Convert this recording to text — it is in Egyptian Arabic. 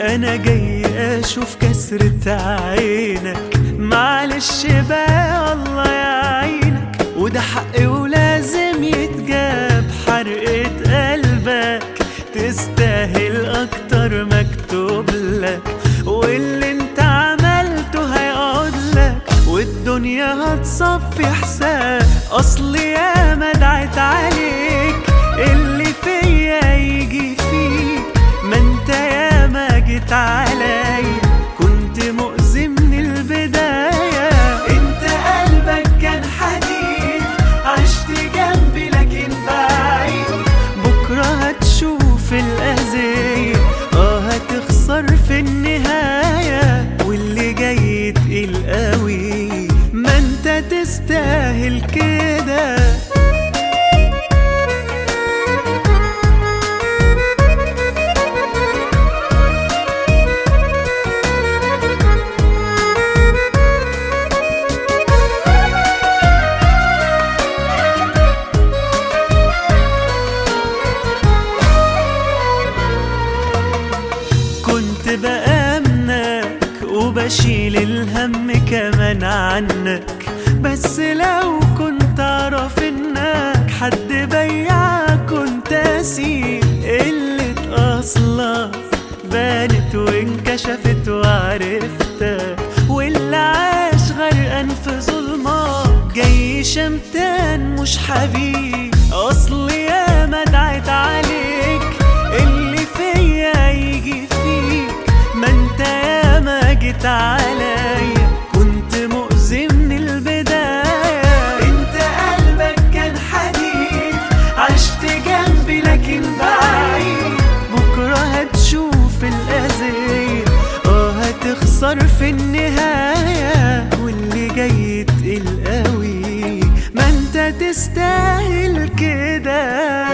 انا جاي اشوف كسرة عينك معلش بقى الله يعينك وده حقي ولازم يتجاب حرقة قلبك تستاهل اكتر مكتوب لك واللي انت عملته هيقعد لك والدنيا هتصفي حساب اصلي يا ما دعت عليك اللي فيا يجي فيك ما انت يا ما جيت عليا كنت مؤذي من البداية انت قلبك كان حديد عشت جنبي لكن بعيد بكرة هتشوف الأذية اه هتخسر في النهاية واللي جاي تقيل قوي ما انت تستاهل كده كنت بأمنك وبشيل الهم كمان عنك بس لو كنت أعرف إنك حد بيعك كنت أسيب قلة أصلك بانت وانكشفت وعرفتك واللي عاش غرقان في ظلمة جاي شمتان مش حبيب أصل يا ما دعت عليك اللي فيا يجي فيك ما انت يا ما جيت عليا كنت مؤذي من البداية انت قلبك كان حديد عشت جنبي لكن بعيد بكرة هتشوف الأذية اه هتخسر في النهاية واللي جاي تقيل قوي ما انت تستاهل كده